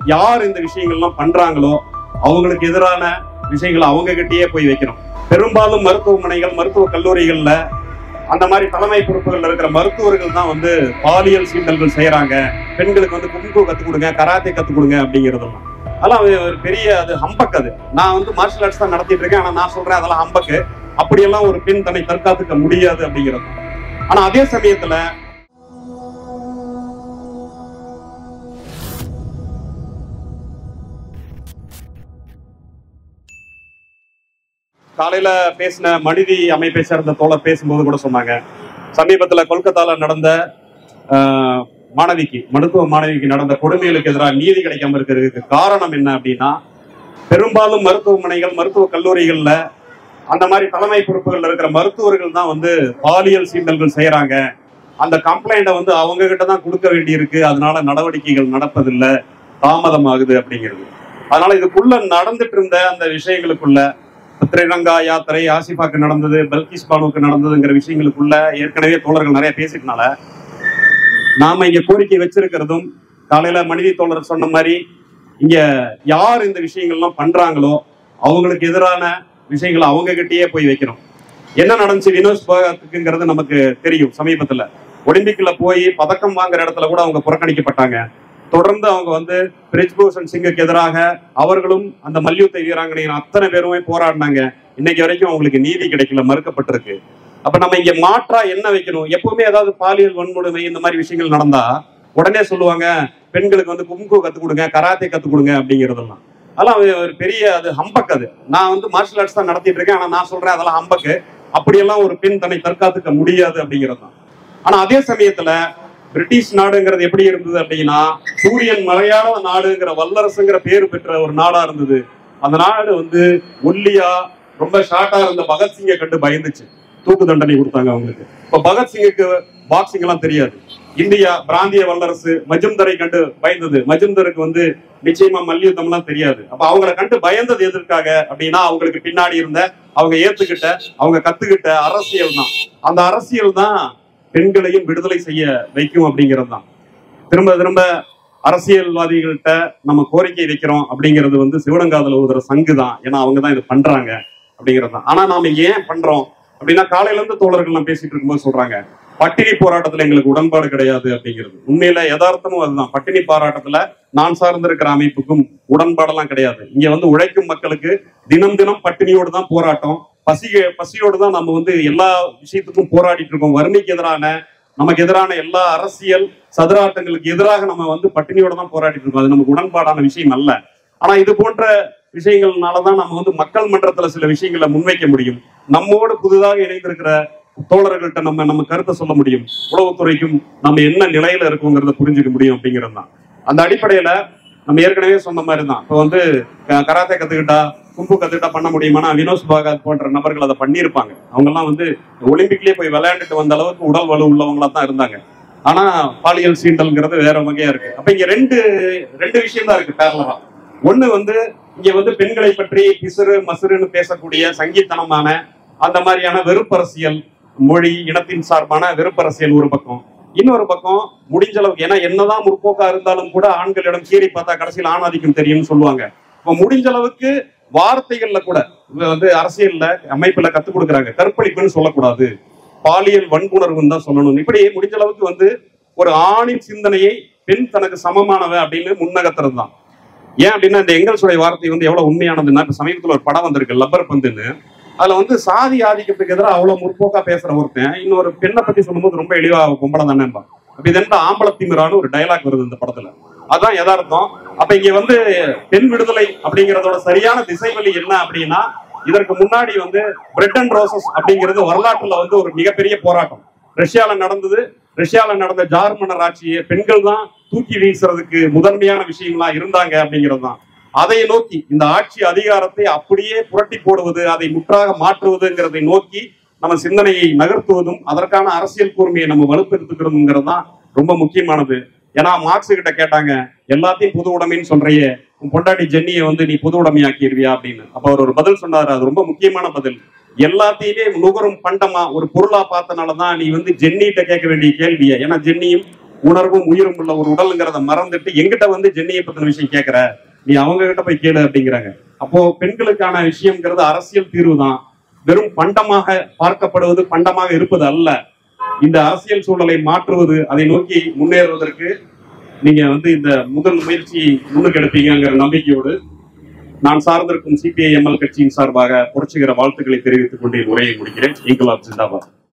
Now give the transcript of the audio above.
யார் இந்த விஷயங்கள்லாம் பண்றாங்களோ அவங்களுக்கு எதிரான விஷயங்களை அவங்க கிட்டயே போய் வைக்கணும் பெரும்பாலும் மருத்துவமனைகள் மருத்துவ கல்லூரிகள்ல அந்த மாதிரி தலைமை பொறுப்புகள் இருக்கிற மருத்துவர்கள் தான் வந்து பாலியல் சீண்டல்கள் செய்யறாங்க பெண்களுக்கு வந்து குங்கு கத்துக் கொடுங்க கராத்தே கத்துக் கொடுங்க அப்படிங்கிறதெல்லாம் அதெல்லாம் அது ஒரு பெரிய அது ஹம்பக் அது நான் வந்து மார்ஷல் ஆர்ட்ஸ் தான் நடத்திட்டு இருக்கேன் ஆனா நான் சொல்றேன் அதெல்லாம் ஹம்பக்கு அப்படியெல்லாம் ஒரு பெண் தன்னை தற்காத்துக்க முடியாது அப்படிங்கிறது ஆனா அதே சமயத்துல காலையில பேசின மனிதி அமைப்பை சேர்ந்த தோழர் பேசும்போது கூட சொன்னாங்க சமீபத்துல கொல்கத்தால நடந்த ஆஹ், மாணவிக்கு மருத்துவ மாணவிக்கு நடந்த கொடுமைகளுக்கு எதிராக நீதி கிடைக்காம இருக்கிறதுக்கு காரணம் என்ன அப்படின்னா பெரும்பாலும் மருத்துவமனைகள் மருத்துவ கல்லூரிகள்ல அந்த மாதிரி தலைமை பொறுப்புகள் இருக்கிற மருத்துவர்கள் தான் வந்து பாலியல் சீண்டல்கள் செய்யறாங்க அந்த கம்ப்ளைண்ட்டை வந்து அவங்க கிட்ட தான் கொடுக்க வேண்டியிருக்கு அதனால நடவடிக்கைகள் நடப்பதில்லை தாமதமாகுது அப்படிங்கிறது அதனால இதுக்குள்ள நடந்துட்டு இருந்த அந்த விஷயங்களுக்குள்ள திரிரங்கா யாத்திரை ஆசிஃபாக்கு நடந்தது பல்கிஸ் பானுக்கு நடந்ததுங்கிற விஷயங்களுக்குள்ள ஏற்கனவே தோழர்கள் நிறைய பேசிட்டனால நாம இங்க கோரிக்கை வச்சிருக்கிறதும் காலையில மனித தோழர் சொன்ன மாதிரி இங்க யார் இந்த விஷயங்கள்லாம் பண்றாங்களோ அவங்களுக்கு எதிரான விஷயங்களை அவங்க கிட்டயே போய் வைக்கணும் என்ன நடந்துச்சு வினோஸ் பகத்துக்குங்கிறது நமக்கு தெரியும் சமீபத்துல ஒலிம்பிக்ல போய் பதக்கம் வாங்குற இடத்துல கூட அவங்க புறக்கணிக்கப்பட்டாங்க தொடர்ந்து அவங்க வந்து பிரிஜ்பூஷன் சிங்குக்கு எதிராக அவர்களும் அந்த மல்யுத்த வீராங்கனையின் அத்தனை பேருமே போராடினாங்க இன்னைக்கு வரைக்கும் அவங்களுக்கு நீதி கிடைக்கல மறுக்கப்பட்டிருக்கு அப்ப நம்ம இங்க மாற்றா என்ன வைக்கணும் எப்பவுமே ஏதாவது பாலியல் வன்கொடுமை இந்த மாதிரி விஷயங்கள் நடந்தா உடனே சொல்லுவாங்க பெண்களுக்கு வந்து கும்கு கத்துக் கொடுங்க கராத்தே கத்துக் கொடுங்க அப்படிங்கிறதெல்லாம் அதெல்லாம் அது ஒரு பெரிய அது ஹம்பக் அது நான் வந்து மார்ஷல் ஆர்ட்ஸ் தான் நடத்திட்டு இருக்கேன் ஆனா நான் சொல்றேன் அதெல்லாம் ஹம்பக்கு அப்படியெல்லாம் ஒரு பெண் தன்னை தற்காத்துக்க முடியாது அப்படிங்கிறது தான் ஆனா அதே சமயத்துல பிரிட்டிஷ் நாடுங்கிறது எப்படி இருந்தது அப்படின்னா சூரியன் மலையாள நாடுங்கிற வல்லரசுங்கிற பேர் பெற்ற ஒரு நாடா இருந்தது அந்த நாடு வந்து ஒல்லியா ரொம்ப ஷார்ட்டா இருந்த பகத்சிங்கை கண்டு பயந்துச்சு தூக்கு தண்டனை கொடுத்தாங்க அவங்களுக்கு இப்ப பகத்சிங்குக்கு பாக்ஸிங் எல்லாம் தெரியாது இந்தியா பிராந்திய வல்லரசு மஜும்தரை கண்டு பயந்தது மஜும்தருக்கு வந்து நிச்சயமா மல்யுத்தம் எல்லாம் தெரியாது அப்ப அவங்கள கண்டு பயந்தது எதற்காக அப்படின்னா அவங்களுக்கு பின்னாடி இருந்த அவங்க ஏத்துக்கிட்ட அவங்க கத்துக்கிட்ட அரசியல் தான் அந்த அரசியல் தான் பெண்களையும் விடுதலை செய்ய வைக்கும் அப்படிங்கிறது தான் திரும்ப திரும்ப அரசியல்வாதிகள்கிட்ட நம்ம கோரிக்கை வைக்கிறோம் அப்படிங்கிறது வந்து சிவனங்காதல ஊதுற சங்கு தான் ஏன்னா அவங்க தான் இது பண்றாங்க அப்படிங்கிறது தான் ஆனா நாம இங்க ஏன் பண்றோம் அப்படின்னா காலையில இருந்து தோழர்கள் எல்லாம் பேசிட்டு இருக்கும்போது சொல்றாங்க பட்டினி போராட்டத்துல எங்களுக்கு உடன்பாடு கிடையாது அப்படிங்கிறது உண்மையில யதார்த்தமும் அதுதான் பட்டினி போராட்டத்துல நான் சார்ந்திருக்கிற அமைப்புக்கும் உடன்பாடெல்லாம் கிடையாது இங்க வந்து உழைக்கும் மக்களுக்கு தினம் தினம் பட்டினியோடு தான் போராட்டம் பசி பசியோடு தான் நம்ம வந்து எல்லா விஷயத்துக்கும் போராடிட்டு இருக்கோம் வறுமைக்கு எதிரான நமக்கு எதிரான எல்லா அரசியல் சதுராட்டங்களுக்கு எதிராக நம்ம வந்து பட்டினியோட தான் போராடிட்டு இருக்கோம் அது நமக்கு உடன்பாடான விஷயம் அல்ல ஆனா இது போன்ற விஷயங்கள்னாலதான் நம்ம வந்து மக்கள் மன்றத்துல சில விஷயங்களை முன்வைக்க முடியும் நம்மோடு புதிதாக இணைந்திருக்கிற தோழர்கள்ட்ட நம்ம நம்ம கருத்தை சொல்ல முடியும் உளவுத்துறைக்கும் நம்ம என்ன நிலையில இருக்கோங்கிறத புரிஞ்சுக்க முடியும் அப்படிங்கிறது தான் அந்த அடிப்படையில நம்ம ஏற்கனவே சொன்ன மாதிரி தான் இப்போ வந்து க- கராத்தே கத்துக்கிட்டா கும்பு கத்துக்கிட்டா பண்ண முடியுமானா வினோஸ் பாகாத் போன்ற நபர்கள் அதை பண்ணியிருப்பாங்க அவங்கெல்லாம் வந்து ஒலிம்பிக்லயே போய் விளையாண்டுட்டு வந்த அளவுக்கு உடல் வலு உள்ளவங்களா தான் இருந்தாங்க ஆனா பாலியல் சீண்டல்ங்கிறது வேற வகையா இருக்கு அப்ப இங்க ரெண்டு ரெண்டு விஷயம் தான் இருக்கு பேரலரா ஒண்ணு வந்து இங்க வந்து பெண்களை பற்றி பிசுறு மசுறுன்னு பேசக்கூடிய சங்கீத்தனமான அந்த மாதிரியான வெறுப்பரசியல் மொழி இனத்தின் சார்பான வெறுப்பரசியல் ஒரு பக்கம் இன்னொரு பக்கம் முடிஞ்ச அளவுக்கு ஏன்னா என்னதான் முற்போக்கா இருந்தாலும் கூட ஆண்களிடம் கீறி பார்த்தா கடைசியில் ஆணாதிக்கம் தெரியும்னு சொல்லுவாங்க இப்போ முடிஞ்ச அளவுக்கு வார்த்தைகள்ல கூட இவ வந்து அரசியல்ல அமைப்புல கத்துக் கொடுக்குறாங்க கற்பழிப்புன்னு சொல்லக்கூடாது பாலியல் வன்புணர்வுன்னு தான் சொல்லணும் இப்படி முடிஞ்ச அளவுக்கு வந்து ஒரு ஆணின் சிந்தனையை பெண் தனக்கு சமமானவ அப்படின்னு முன்னகத்துறது தான் ஏன் அப்படின்னா இந்த எங்கல்ஸுடைய வார்த்தை வந்து எவ்வளவு உண்மையானதுன்னா இப்ப சமீபத்துல ஒரு படம் வந்திருக்கு லப்பர் பந்துன்னு அதுல வந்து சாதி ஆதிக்கத்துக்கு எதிராக அவ்வளவு முற்போக்கா பேசுற ஒருத்தன் இன்னொரு பெண்ணை பத்தி சொல்லும்போது ரொம்ப எளிவா பொம்பளை தானேன்பா அப்ப இது என்ன ஆம்பளை திமிரான்னு ஒரு டயலாக் வருது இந்த படத்துல அதான் யதார்த்தம் அப்ப இங்க வந்து பெண் விடுதலை அப்படிங்கறதோட சரியான திசைவழி என்ன அப்படின்னா இதற்கு முன்னாடி வந்து பிரெட் அண்ட் ரோசஸ் அப்படிங்கிறது வரலாற்றுல வந்து ஒரு மிகப்பெரிய போராட்டம் ரஷ்யால நடந்தது ரஷ்யால நடந்த ஜார் மன்னர் ஆட்சியை பெண்கள் தான் தூக்கி வீசுறதுக்கு முதன்மையான விஷயங்களா இருந்தாங்க அப்படிங்கிறது தான் அதை நோக்கி இந்த ஆட்சி அதிகாரத்தை அப்படியே புரட்டி போடுவது அதை முற்றாக மாற்றுவதுங்கிறதை நோக்கி நம்ம சிந்தனையை நகர்த்துவதும் அதற்கான அரசியல் கூர்மையை நம்ம வலுப்படுத்துக்கிறதுங்கிறது தான் ரொம்ப முக்கியமானது ஏன்னா மார்க்ஸ் கிட்ட கேட்டாங்க எல்லாத்தையும் பொது உடைமைன்னு சொல்றியே உன் பொண்டாட்டி ஜென்னியை வந்து நீ பொது உடைமையாக்கிடுவியா அப்படின்னு அப்ப அவர் ஒரு பதில் சொன்னாரு அது ரொம்ப முக்கியமான பதில் எல்லாத்தையுமே நுகரும் பண்டமா ஒரு பொருளா பார்த்தனாலதான் நீ வந்து ஜென்னிட்ட கேட்க வேண்டிய கேள்வியை ஏன்னா ஜென்னியும் உணர்வும் உயிரும் உள்ள ஒரு உடலுங்கிறத மறந்துட்டு எங்கிட்ட வந்து ஜென்னியை பத்தின விஷயம் கேட்கிற நீ அவங்க கிட்ட போய் கேளு அப்படிங்கிறாங்க அப்போ பெண்களுக்கான விஷயம்ங்கிறது அரசியல் தீர்வு தான் வெறும் பண்டமாக பார்க்கப்படுவது பண்டமாக இருப்பது அல்ல இந்த அரசியல் சூழலை மாற்றுவது அதை நோக்கி முன்னேறுவதற்கு நீங்க வந்து இந்த முதல் முயற்சி முன்னுக்கு எடுப்பீங்கிற நம்பிக்கையோடு நான் சார்ந்திருக்கும் சிபிஐ எம்எல் கட்சியின் சார்பாக புரட்சிகர வாழ்த்துக்களை தெரிவித்துக் கொண்டு என் உரையை முடிக்கிறேன் இங்குலாப் ஜிந்தாபாத்